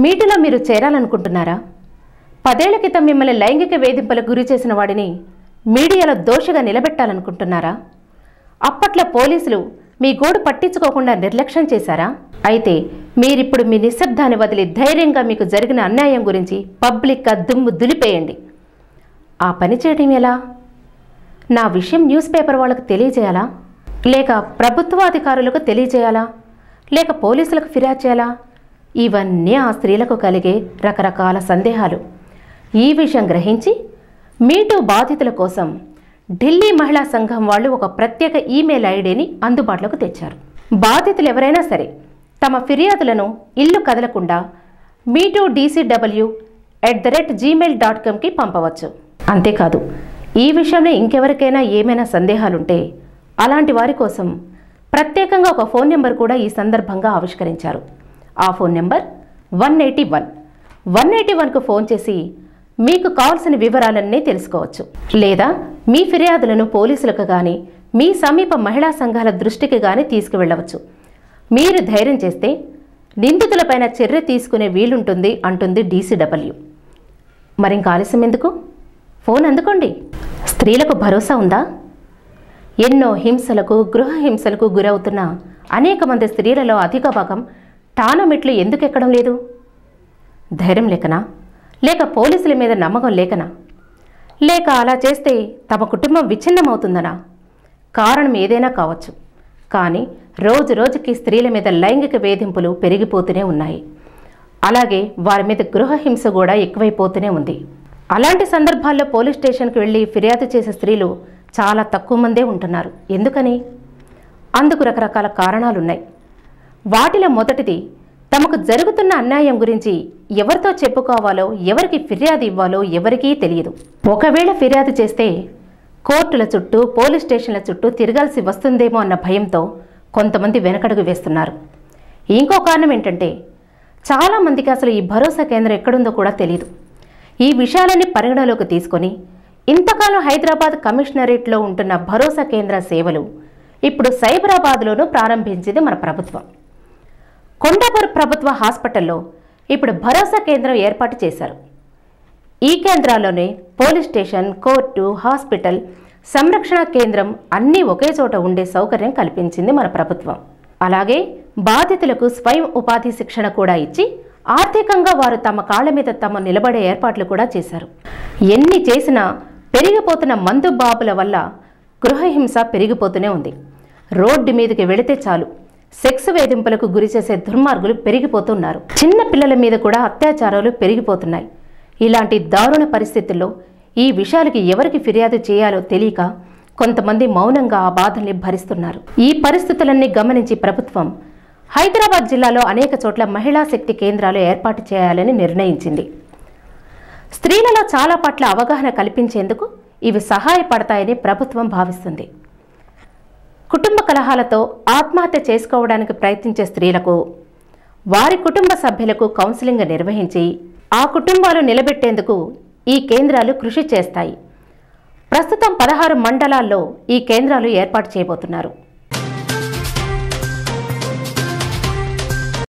మీటిలో మీరు చేరాలనుకుంటున్నారా పదేళ్ల క్రితం మిమ్మల్ని లైంగిక వేధింపులకు గురి చేసిన వాడిని మీడియాలో దోషిగా నిలబెట్టాలనుకుంటున్నారా అప్పట్లో పోలీసులు మీ గోడు పట్టించుకోకుండా నిర్లక్ష్యం చేశారా అయితే మీరిప్పుడు మీ నిశ్శబ్దాన్ని వదిలి ధైర్యంగా మీకు జరిగిన అన్యాయం గురించి పబ్లిక్గా దుమ్ము దులిపేయండి ఆ పని చేయడం ఎలా నా విషయం న్యూస్ పేపర్ వాళ్ళకు తెలియజేయాలా లేక ప్రభుత్వాధికారులకు తెలియజేయాలా లేక పోలీసులకు ఫిర్యాదు చేయాలా ఇవన్నీ ఆ స్త్రీలకు కలిగే రకరకాల సందేహాలు ఈ విషయం గ్రహించి మీటూ బాధితుల కోసం ఢిల్లీ మహిళా సంఘం వాళ్ళు ఒక ప్రత్యేక ఈమెయిల్ ఐడిని అందుబాటులోకి తెచ్చారు బాధితులు ఎవరైనా సరే తమ ఫిర్యాదులను ఇల్లు కదలకుండా me too DCW at the rate Gmail dot కామ్కి పంపవచ్చు అంతేకాదు ఈ విషయంలో ఇంకెవరికైనా ఏమైనా సందేహాలుంటే అలాంటి వారి కోసం ప్రత్యేకంగా ఒక ఫోన్ నెంబర్ కూడా ఈ సందర్భంగా ఆవిష్కరించారు ఆ phone number one eighty one one eighty వన్కు ఫోన్ చేసి మీకు కావాల్సిన వివరాలన్నీ తెలుసుకోవచ్చు లేదా మీ ఫిర్యాదులను పోలీసులకు కానీ మీ సమీప మహిళా సంఘాల దృష్టికి కానీ తీసుకువెళ్ళవచ్చు మీరు ధైర్యం చేస్తే నిందితులపైన చర్య తీసుకునే వీలుంటుంది అంటుంది డీసీడబ్ల్యూ మరింక ఆలస్యం ఎందుకు ఫోన్ అందుకోండి స్త్రీలకు భరోసా ఉందా ఎన్నో హింసలకు గృహ హింసలకు గురవుతున్న అనేక మంది స్త్రీలలో అధిక భాగం టానోమెట్లు ఎందుకు ఎక్కడం లేదు ధైర్యం లేకనా లేక పోలీసుల మీద నమ్మకం లేకనా లేక అలా చేస్తే తమ కుటుంబం విచ్ఛిన్నమవుతుందనా కారణం ఏదైనా కావచ్చు కానీ రోజు రోజుకి స్త్రీల మీద లైంగిక వేధింపులు పెరిగిపోతూనే ఉన్నాయి అలాగే వారి మీద గృహ హింస కూడా ఎక్కువైపోతూనే ఉంది అలాంటి సందర్భాల్లో పోలీస్ స్టేషన్కి వెళ్ళి ఫిర్యాదు చేసే స్త్రీలు చాలా తక్కువ మందే ఉంటున్నారు ఎందుకని అందుకు రకరకాల కారణాలున్నాయి వాటిలో మొదటిది తమకు జరుగుతున్న అన్యాయం గురించి ఎవరితో చెప్పుకోవాలో ఎవరికి ఫిర్యాదు ఇవ్వాలో ఎవరికీ తెలియదు ఒకవేళ ఫిర్యాదు చేస్తే కోర్టుల చుట్టూ పోలీస్ స్టేషన్ల చుట్టూ తిరగాల్సి వస్తుందేమో అన్న భయంతో కొంతమంది వెనకడుగు వేస్తున్నారు ఇంకో కారణం ఏంటంటే చాలామందికి అసలు ఈ భరోసా కేంద్రం ఎక్కడుందో కూడా తెలియదు ఈ విషయాలన్నీ పరిగణలోకి తీసుకొని ఇంతకాలం హైదరాబాద్ కమిషనరేట్లో ఉంటున్న భరోసా కేంద్ర సేవలు ఇప్పుడు సైబరాబాద్లోనూ ప్రారంభించింది మన ప్రభుత్వం కొండాపూర్ ప్రభుత్వ హాస్పిటల్లో ఇప్పుడు భరోసా కేంద్రం ఏర్పాటు చేశారు ఈ కేంద్రాల్లోనే పోలీస్ స్టేషన్ కోర్టు హాస్పిటల్ సంరక్షణ కేంద్రం అన్నీ ఒకే చోట ఉండే సౌకర్యం కల్పించింది మన ప్రభుత్వం అలాగే బాధితులకు స్వయం ఉపాధి శిక్షణ కూడా ఇచ్చి ఆర్థికంగా వారు తమ కాళ్ళ మీద తమ నిలబడే ఏర్పాట్లు కూడా చేశారు ఎన్ని చేసినా పెరిగిపోతున్న మందు బాబుల వల్ల గృహహింస పెరిగిపోతూనే ఉంది రోడ్డు మీదకి వెళితే చాలు సెక్స్ వేధింపులకు గురి చేసే దుర్మార్గులు పెరిగిపోతున్నారు చిన్న పిల్లల మీద కూడా అత్యాచారాలు పెరిగిపోతున్నాయి ఇలాంటి దారుణ పరిస్థితుల్లో ఈ విషయాలకి ఎవరికి ఫిర్యాదు చేయాలో తెలియక కొంతమంది మౌనంగా ఆ బాధల్ని భరిస్తున్నారు ఈ పరిస్థితులన్నీ గమనించి ప్రభుత్వం హైదరాబాద్ జిల్లాలో అనేక చోట్ల మహిళా శక్తి కేంద్రాలు ఏర్పాటు చేయాలని నిర్ణయించింది స్త్రీలలో చాలా పట్ల అవగాహన కల్పించేందుకు ఇవి సహాయపడతాయని ప్రభుత్వం భావిస్తుంది కుటుంబ కలహాలతో ఆత్మహత్య చేసుకోవడానికి ప్రయత్నించే స్త్రీలకు వారి కుటుంబ సభ్యులకు కౌన్సిలింగ్ నిర్వహించి ఆ కుటుంబాలు నిలబెట్టేందుకు ఈ కేంద్రాలు కృషి చేస్తాయి ప్రస్తుతం పదహారు మండలాల్లో ఈ కేంద్రాలు ఏర్పాటు చేయబోతున్నారు